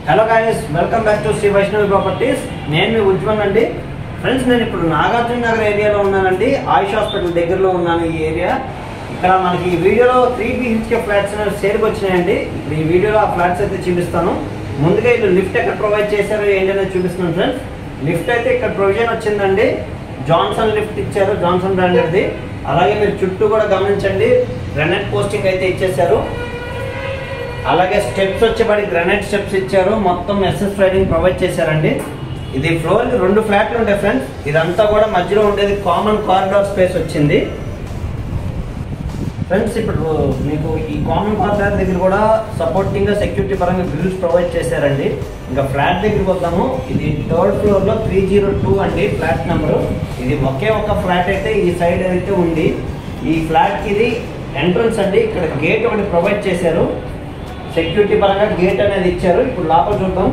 hello guys welcome back to Sri Vaishnavi properties నేను మీ ఉజ్వల్ అండి ఫ్రెండ్స్ నేను ఇప్పుడు నాగార్జున నగర్ ఏరియాలో ఉన్నానండి ఆయుష్ హాస్పిటల్ దగ్గరలో ఉన్నాను ఈ ఏరియా ఇక్కడ మనకి ఈ వీడియోలో త్రీ బిహెచ్కే ఫ్లాట్స్ సేల్కి వచ్చినాయండి ఇప్పుడు ఈ వీడియోలో ఆ ఫ్లాట్స్ అయితే చూపిస్తాను ముందుగా వీళ్ళు లిఫ్ట్ ఎక్కడ ప్రొవైడ్ చేశారో ఏంటనేది చూపిస్తున్నాను ఫ్రెండ్స్ లిఫ్ట్ అయితే ఇక్కడ ప్రొవిజన్ వచ్చిందండి జాన్సన్ లిఫ్ట్ ఇచ్చారు జాన్సన్ బ్రాండెడ్ది అలాగే మీరు చుట్టూ కూడా గమనించండి గ్రనైట్ పోస్టింగ్ అయితే ఇచ్చేశారు అలాగే స్టెప్స్ వచ్చేబడి గ్రానైట్ స్టెప్స్ ఇచ్చారు మొత్తం ఎస్ఎస్ ఫ్లైడింగ్ ప్రొవైడ్ చేశారండి ఇది ఫ్లోర్ రెండు ఫ్లాట్లు ఉంటాయి ఫ్రెండ్స్ ఇదంతా కూడా మధ్యలో ఉండేది కామన్ కారిడార్ స్పేస్ వచ్చింది ఫ్రెండ్స్ ఇప్పుడు మీకు ఈ కామన్ కారిడార్ దగ్గర కూడా సపోర్టింగ్ గా సెక్యూరిటీ పరంగా గ్రిల్స్ ప్రొవైడ్ చేశారండి ఇంకా ఫ్లాట్ దగ్గరికి వద్దాము ఇది థర్డ్ ఫ్లోర్ లో త్రీ జీరో టూ అండి ఫ్లాట్ నెంబరు ఇది ఒకే ఒక ఫ్లాట్ అయితే ఈ సైడ్ అయితే ఉంది ఈ ఫ్లాట్ కి ఇది ఎంట్రన్స్ అండి ఇక్కడ గేట్ ఒకటి ప్రొవైడ్ చేశారు సెక్యూరిటీ పరంగా గేట్ అనేది ఇచ్చారు ఇప్పుడు లోపల చూద్దాం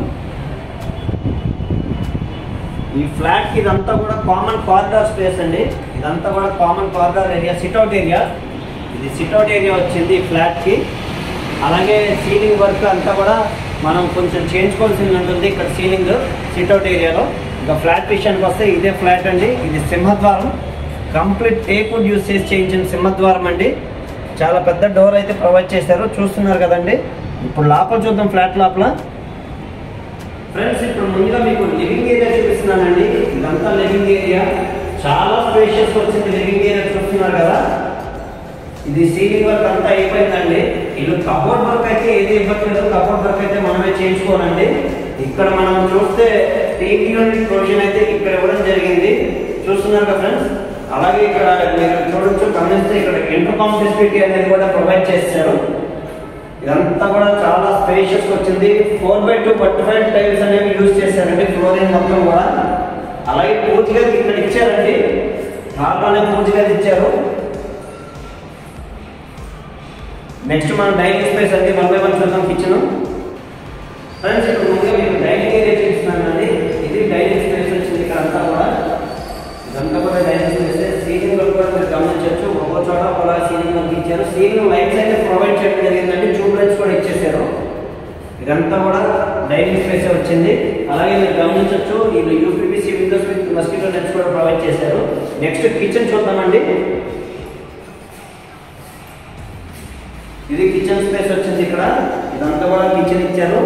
ఈ ఫ్లాట్ కి ఇదంతా కూడా కామన్ కారిడార్ స్పేస్ అండి ఇదంతా కూడా common corridor area sit out area ఇది సిట్అవుట్ ఏరియా వచ్చింది ఈ ఫ్లాట్ కి అలాగే సీలింగ్ వర్క్ అంతా కూడా మనం కొంచెం చేయించుకోవాల్సింది ఉంటుంది ఇక్కడ సీలింగ్ సిట్అవుట్ ఏరియాలో ఇంకా ఫ్లాట్ విషయానికి వస్తే ఇదే ఫ్లాట్ అండి ఇది సింహద్వారం కంప్లీట్ టేక్వుడ్ యూస్ చేసి చేయించిన సింహద్వారం అండి చాలా పెద్ద డోర్ అయితే ప్రొవైడ్ చేశారు చూస్తున్నారు కదండి ఇప్పుడు లోపల చూద్దాం ఫ్లాట్ లోపల ఫ్రెండ్స్ ఇప్పుడు ముందుగా మీకు లివింగ్ ఏరియా చూపిస్తున్నానండి ఇదంతా లివింగ్ ఏరియా చాలా స్పేషియస్ వచ్చింది లివింగ్ ఏరియా చూస్తున్నారు కదా ఇది సీలింగ్ వర్క్ అంతా అయిపోయిందండి ఇల్లు కబోర్డ్ వర్క్ అయితే ఏది ఇవ్వట్లేదు కబోర్డ్ వర్క్ అయితే మనమే చేయించుకోనండి ఇక్కడ మనం చూస్తే టీవీ యూనిట్ ప్రొవిజన్ అయితే ఇక్కడ ఇవ్వడం జరిగింది చూస్తున్నారు కదా ఫ్రెండ్స్ అలాగే ఇక్కడ మీరు చూడొచ్చు గమనిస్తే ఇక్కడ ఇంటర్కామ్ ఫెసిలిటీ అనేది కూడా ప్రొవైడ్ చేశారు ఇదంతా కూడా చాలా స్పేషియస్ వచ్చింది four by two but five tiles అనేవి యూజ్ చేశారండి ఫ్లోరింగ్ మొత్తం కూడా అలాగే పూజ గది ఇక్కడ ఇచ్చారండి నార్మల్గా పూజ గది ఇచ్చారు నెక్స్ట్ మనం డైనింగ్ స్పేస్ అండి వన్ బై వన్ చూద్దాం కిచెన్ ఫ్రెండ్స్ ఇప్పుడు ముందుగా మీకు డైనింగ్ ఏరియా చూపిస్తున్నానండి ఇది డైనింగ్ స్పేస్ వచ్చింది ఇక్కడ అంతా కూడా ఇదంతా కూడా డైనింగ్ స్పేస్ సీలింగ్ వర్క్ కూడా మీరు గమనించవచ్చు ఒక్కో చోట ఒకలా సీలింగ్ వర్క్ ఇచ్చారు సీలింగ్ లైట్స్ అయితే ప్రొవైడ్ చేయడం జరిగిందండి ట్యూబ్ లైట్స్ కూడా ఇచ్చేసారు ఇదంతా కూడా డైనింగ్ స్పేస్ వచ్చింది అలాగే మీరు గమనించవచ్చు ఇది UPVC windows with mosquito nets కూడా ప్రొవైడ్ చేశారు నెక్స్ట్ కిచెన్ చూద్దామండి ఇది కిచెన్ స్పేస్ వచ్చింది ఇక్కడ ఇదంతా కూడా కిచెన్ ఇచ్చారు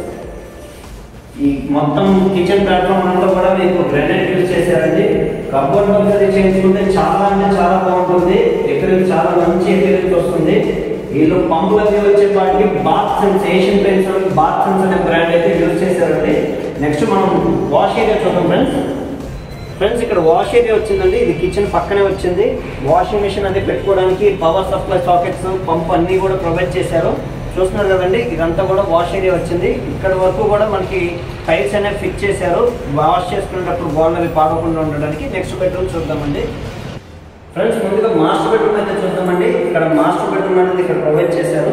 ఈ మొత్తం కిచెన్ ప్లాట్ఫామ్ అంతా కూడా మీకు గ్రానైట్ యూజ్ చేశారండి కబోర్డ్ వర్క్ చేయించుకుంటే చాలా అంటే చాలా బాగుంటుంది ఎక్కడికి చాలా మంచి ఎక్కడికి వస్తుంది వీళ్ళు పంపులకి వచ్చే వాటికి bath sense Asian paints bath sense అనే బ్రాండ్ అయితే యూజ్ చేశారండి నెక్స్ట్ మనం వాష్ ఏరియా చూద్దాం ఫ్రెండ్స్ ఫ్రెండ్స్ ఇక్కడ వాష్ ఏరియా వచ్చిందండి ఇది కిచెన్ పక్కనే వచ్చింది వాషింగ్ మిషన్ అది పెట్టుకోవడానికి పవర్ సప్లై సాకెట్స్ పంప్ అన్ని కూడా ప్రొవైడ్ చేశారు చూస్తున్నారు కదండి ఇదంతా కూడా వాష్ ఏరియా వచ్చింది ఇక్కడ వరకు కూడా మనకి టైల్స్ అనేవి ఫిట్ చేశారు వాష్ చేసుకునేటప్పుడు గోడలు అవి పాడకుండా ఉండడానికి నెక్స్ట్ బెడ్రూమ్ చూద్దామండి ఫ్రెండ్స్ ముందుగా మాస్టర్ బెడ్రూమ్ అయితే చూద్దామండి ఇక్కడ మాస్టర్ బెడ్రూమ్ అనేది ఇక్కడ ప్రొవైడ్ చేశారు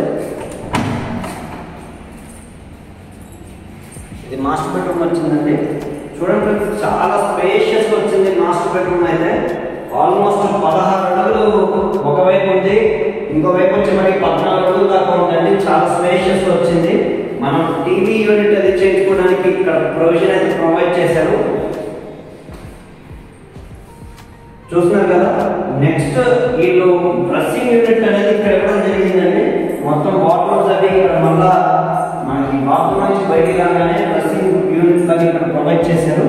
ఇది మాస్టర్ బెడ్రూమ్ వచ్చిందండి చూడండి ఫ్రెండ్స్ చాలా స్పేషియస్ వచ్చింది మాస్టర్ బెడ్రూమ్ అయితే ఆల్మోస్ట్ పదహారు అడుగులు ఒకవైపు ఉంది ఇంకోవైపు వచ్చి మరి పద్నాలుగు అడుగులు దాకా ఉందండి చాలా స్పేషియస్ వచ్చింది మనం టీవీ యూనిట్ అది చేయించుకోవడానికి ఇక్కడ ప్రొవిజన్ అయితే ప్రొవైడ్ చేశారు చూస్తున్నారు కదా నెక్స్ట్ వీళ్ళు డ్రెస్సింగ్ యూనిట్ అనేది ఇక్కడ ఇవ్వడం జరిగిందండి మొత్తం వాటర్ అవి ఇక్కడ మళ్ళా మనకి బాత్రూమ్ నుంచి బయటికి రాగానే డ్రెస్సింగ్ యూనిట్ అవి ఇక్కడ ప్రొవైడ్ చేశారు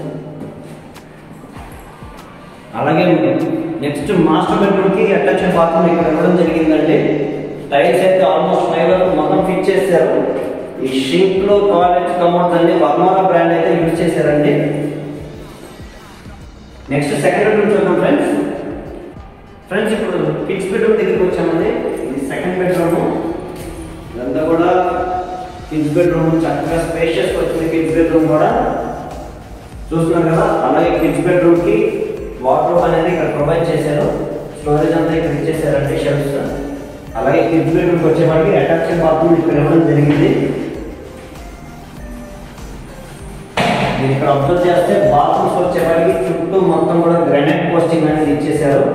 అలాగే నెక్స్ట్ మాస్టర్ బెడ్రూమ్ కి అటాచ్ బాత్రూమ్ ఇక్కడ ఇవ్వడం జరిగిందండి టైల్స్ అయితే ఆల్మోస్ట్ ఫైవ్ వరకు మొత్తం ఫిట్ చేశారు ఈ షింక్ లో టాయిలెట్ కమోడ్స్ అన్ని వర్మారా బ్రాండ్ అయితే యూజ్ చేశారండి నెక్స్ట్ సెకండ్ బెడ్రూమ్ చూద్దాం ఫ్రెండ్స్ ఫ్రెండ్స్ ఇప్పుడు కిడ్స్ బెడ్రూమ్ దగ్గరికి వచ్చామండి ఇది సెకండ్ బెడ్రూమ్ ఇదంతా కూడా కిడ్స్ బెడ్రూమ్ చక్కగా స్పేషియస్ వచ్చింది కిడ్స్ బెడ్రూమ్ కూడా చూస్తున్నారు కదా అలాగే కిడ్స్ బెడ్రూమ్ కి వాటర్ అనేది ఇక్కడ ప్రొవైడ్ చేశారు స్టోరేజ్ అంతా ఇక్కడ ఇచ్చేసారండి షెల్ఫ్స్ అలాగే కిడ్స్ బెడ్రూమ్కి వచ్చేవాడికి అటాచ్డ్ బాత్రూమ్ ఇక్కడ ఇవ్వడం జరిగింది మీరు ఇక్కడ అబ్జర్వ్ చేస్తే బాత్రూమ్స్ వచ్చేవాడికి చుట్టూ మొత్తం కూడా గ్రానైట్ పోస్టింగ్ అనేది ఇచ్చేసారు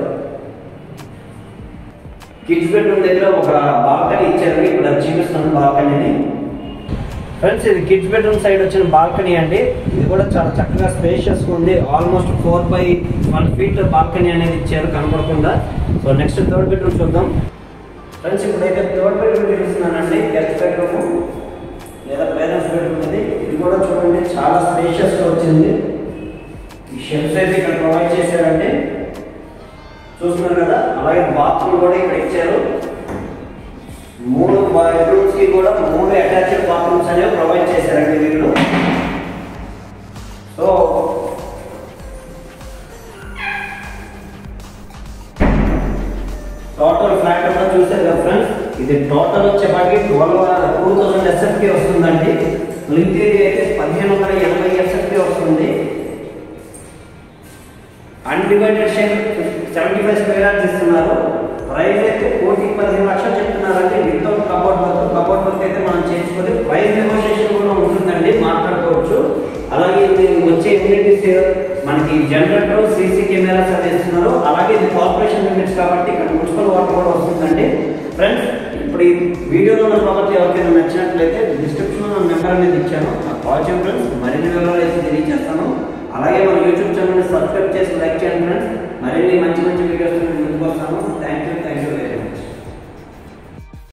కిడ్స్ బెడ్రూమ్ దగ్గర ఒక బాల్కనీ ఇచ్చారు ఇప్పుడు అది చూపిస్తాను బాల్కనీని ఫ్రెండ్స్ ఇది కిడ్స్ బెడ్రూమ్ సైడ్ వచ్చిన బాల్కనీ అండి ఇది కూడా చాలా చక్కగా స్పేషియస్ ఉంది almost four by one feet balcony అనేది ఇచ్చారు కనపడకుండా సో నెక్స్ట్ థర్డ్ బెడ్రూమ్ చూద్దాం ఫ్రెండ్స్ ఇప్పుడైతే థర్డ్ బెడ్రూమ్ చూపిస్తున్నానండి గెస్ట్ బెడ్రూమ్ లేదా పేరెంట్స్ బెడ్రూమ్ ఇది ఇది కూడా చూడండి చాలా స్పేషియస్గా వచ్చింది ఈ షెల్ఫ్స్ అయితే ఇక్కడ ప్రొవైడ్ చేశారండి చూస్తున్నారు కదా అలాగే బాత్రూమ్ కూడా ఇక్కడ ఇచ్చారు మూడు బెడ్రూమ్స్ కి కూడా మూడు అటాచ్డ్ బాత్రూమ్స్ అనేవి ప్రొవైడ్ చేశారండి వీళ్ళు సో టోటల్ ఫ్లాట్ అంతా చూసారు కదా ఫ్రెండ్స్ ఇది టోటల్ వచ్చేపాటికి ట్వెల్వ్ టూ థౌసండ్ ఎస్ఎఫ్కి వస్తుందండి లింక్ ఏరియా అయితే పదిహేను వందల ఎనభై ఎస్ఎఫ్కి వస్తుంది undivided share seventy five square yards ఇస్తున్నారు ప్రైస్ అయితే కోటి పదిహేను లక్షలు చెప్తున్నారండి without cupboard work cupboard work అయితే మనం చేసుకొని ప్రైస్ నెగోషియేషన్ కూడా ఉంటుందండి మాట్లాడుకోవచ్చు అలాగే ఇది వచ్చే ఎమ్యూనిటీస్ మనకి జనరేటర్ సీసీ కెమెరాస్ అది ఇస్తున్నారు అలాగే ఇది కార్పొరేషన్ లిమిట్స్ కాబట్టి ఇక్కడ మున్సిపల్ వాటర్ కూడా వస్తుందండి ఫ్రెండ్స్ ఇప్పుడు ఈ వీడియోలో ఉన్న ప్రాపర్టీ ఎవరికైనా నచ్చినట్లయితే డిస్క్రిప్షన్లో నా నెంబర్ అనేది ఇచ్చాను నాకు కాల్ చేయండి ఫ్రెండ్స్ మరిన్ని వివరాలు అయితే తెలియజేస్తాను అలాగే మన యూట్యూబ్ ఛానల్ని సబ్స్క్రైబ్ చేసి లైక్ చేయండి ఫ్రెండ్స్ మరిన్ని మంచి మంచి వీడియోస్ ముందుకు వస్తాను thank you thank you very much